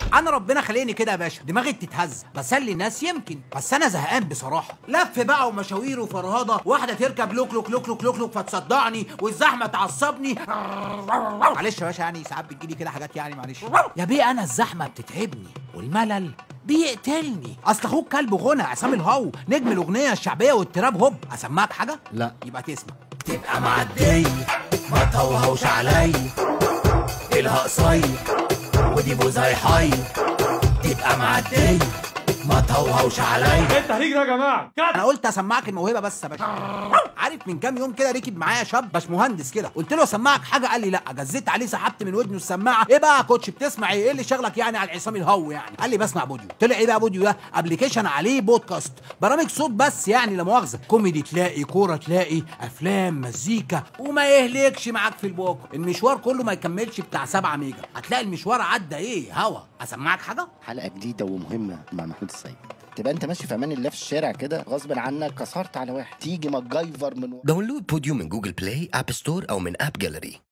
انا ربنا خليني كده يا باشا دماغي بتتهز بسلي الناس يمكن بس انا زهقان بصراحه لف بقى ومشاوير وفرهضه واحده تركب لوك لوك لوك لوك لوك لوك فتصدعني والزحمه تعصبني معلش يا باشا يعني ساعات بتجيلي كده حاجات يعني معلش يا بيه انا الزحمه بتتعبني والملل بيقتلني اصل اخوك كلب غنى عصام الهو نجم الاغنيه الشعبيه والتراب هوب اسمعك حاجه لا يبقى تسمع تبقى معدية ما توهوش علي الها قصير ودي بوزها حي تبقى معدية ما توهوش علي التهريج ده يا جماعه انا قلت اسمعك الموهبه بس يا باشا عارف من كام يوم كده ركب معايا شاب باش مهندس كده قلت له اسمعك حاجه قال لي لا جزيت عليه سحبت من ودنه السماعه ايه بقى يا كوتش بتسمع ايه ايه اللي شغلك يعني على العصام الهو يعني قال لي بسمع بوديو طلع ايه بقى بوديو ده ابلكيشن عليه بودكاست برامج صوت بس يعني لا مؤاخذه كوميدي تلاقي كوره تلاقي افلام مزيكا وما يهلكش معاك في البوك المشوار كله ما يكملش بتاع 7 ميجا هتلاقي المشوار عدى ايه هوا اسمعك حاجه حلقه جديده ومهمه مع محمود السيد تبقى انت ماشي في امان الله في الشارع كده غصب عنك كسرت على واحد تيجي ماجايفر من ورا داونلود بوديو من جوجل بلاي اب ستور او من اب جاليري